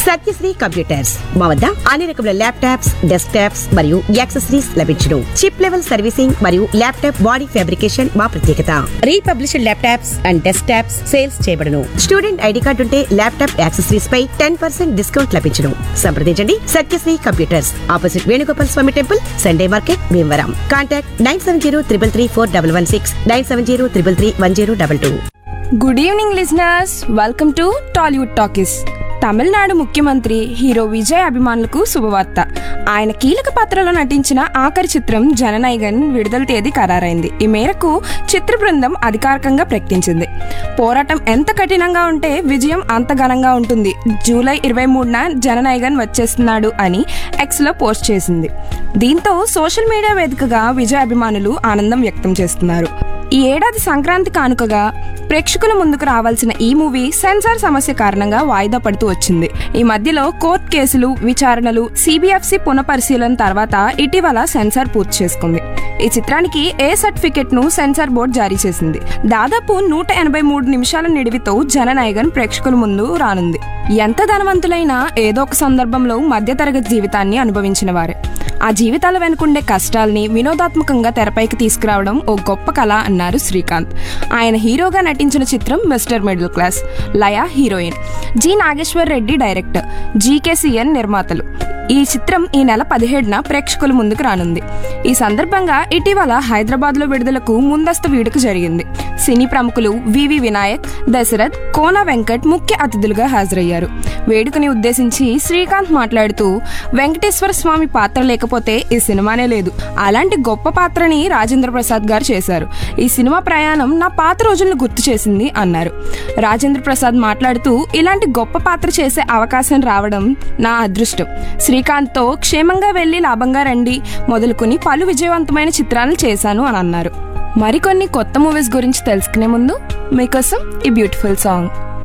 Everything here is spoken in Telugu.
సత్యశ్రీ కంప్యూటర్స్ మా వద్ద అన్ని రకముల ల్యాప్టాప్స్ డెస్క్ టాప్స్ మరియు యాక్సెసరీస్ లభించును చిప్ లెవెల్ సర్వీసింగ్ మరియు ల్యాప్టాప్ బాడీ ఫ్యాబ్రికేషన్ మా ప్రత్యేకత republished laptops and desktops sales చేయబడును స్టూడెంట్ ఐడి కార్డు ఉంటే ల్యాప్టాప్ యాక్సెసరీస్ పై టెన్ పర్సెంట్ డిస్కౌంట్ లభించును సంప్రదించండి Satyasri computers opposite Venugopal Swami temple Sunday market Bhimavaram contact nine seven zero triple three four double one six nine seven zero triple three one zero double two good evening listeners welcome to Tollywood talkies Tamil Nadu ముఖ్యమంత్రి హీరో విజయ్ అభిమానులకు శుభవార్త ఆయన కీలక పాత్రలో నటించిన ఆఖరి చిత్రం జననాయగన్ విడుదల తేదీ ఖరారైంది ఈ మేరకు చిత్ర బృందం అధికారికంగా ప్రకటించింది పోరాటం ఎంత కఠినంగా ఉంటే విజయం అంత ఘనంగా ఉంటుంది జూలై ఇరవై మూడున జననాయగన్ వచ్చేస్తున్నాడు అని ఎక్స్లో పోస్ట్ చేసింది దీంతో సోషల్ మీడియా వేదికగా విజయ్ అభిమానులు ఆనందం వ్యక్తం చేస్తున్నారు ఈ ఏడాది సంక్రాంతి కానుకగా ప్రేక్షకుల ముందుకు రావాల్సిన ఈ మూవీ సెన్సార్ సమస్య కారణంగా వాయిదా పడుతూ వచ్చింది ఈ మధ్యలో కోర్టు కేసులు విచారణలు సిబిఎఫ్సి పునఃపరిశీలన తర్వాత ఇటీవల సెన్సార్ పూర్తి చేసుకుంది ఈ చిత్రానికి ఏ సర్టిఫికెట్ ను సెన్సార్ బోర్డు జారీ చేసింది దాదాపు నూట ఎనభై మూడు నిమిషాల నిడివితో జననాయగన్ ప్రేక్షకుల ముందు రానుంది ఎంత ధనవంతులైనా ఏదో ఒక సందర్భంలో మధ్యతరగతి జీవితాన్ని అనుభవించిన వారే ఆ జీవితాల వెనుకుండే కష్టాల్ని వినోదాత్మకంగా తెరపైకి తీసుకురావడం ఓ గొప్ప కళ అన్నారు శ్రీకాంత్ ఆయన హీరోగా నటించిన చిత్రం Mister middle class Laya heroine G Nageshwar Reddy director GKCN నిర్మాతలు ఈ చిత్రం ఈ నెల పదిహేడున ప్రేక్షకుల ముందుకు రానుంది ఈ సందర్భంగా ఇటీవల హైదరాబాద్ లో విడుదలకు ముందస్తు వేడుక జరిగింది సినీ ప్రముఖులు వివి వినాయక్ దశరథ్ కోన వెంకట్ ముఖ్య అతిథులుగా హాజరయ్యారు వేడుకని ఉద్దేశించి శ్రీకాంత్ మాట్లాడుతూ వెంకటేశ్వర స్వామి పాత్ర లేకపోతే ఈ సినిమానే లేదు అలాంటి గొప్ప పాత్రని రాజేంద్ర ప్రసాద్ గారు చేశారు ఈ సినిమా ప్రయాణం నా పాత రోజులను గుర్తు చేసింది అన్నారు రాజేంద్ర ప్రసాద్ మాట్లాడుతూ ఇలాంటి గొప్ప పాత్ర చేసే అవకాశం రావడం నా అదృష్టం శ్రీకాంత్తో క్షేమంగా వెళ్లి లాభంగా రండి మొదలుకొని పలు విజయవంతమైన చిత్రాలను చేశాను అని అన్నారు మరికొన్ని కొత్త మూవీస్ గురించి తెలుసుకునే ముందు మీకోసం ఈ బ్యూటిఫుల్ సాంగ్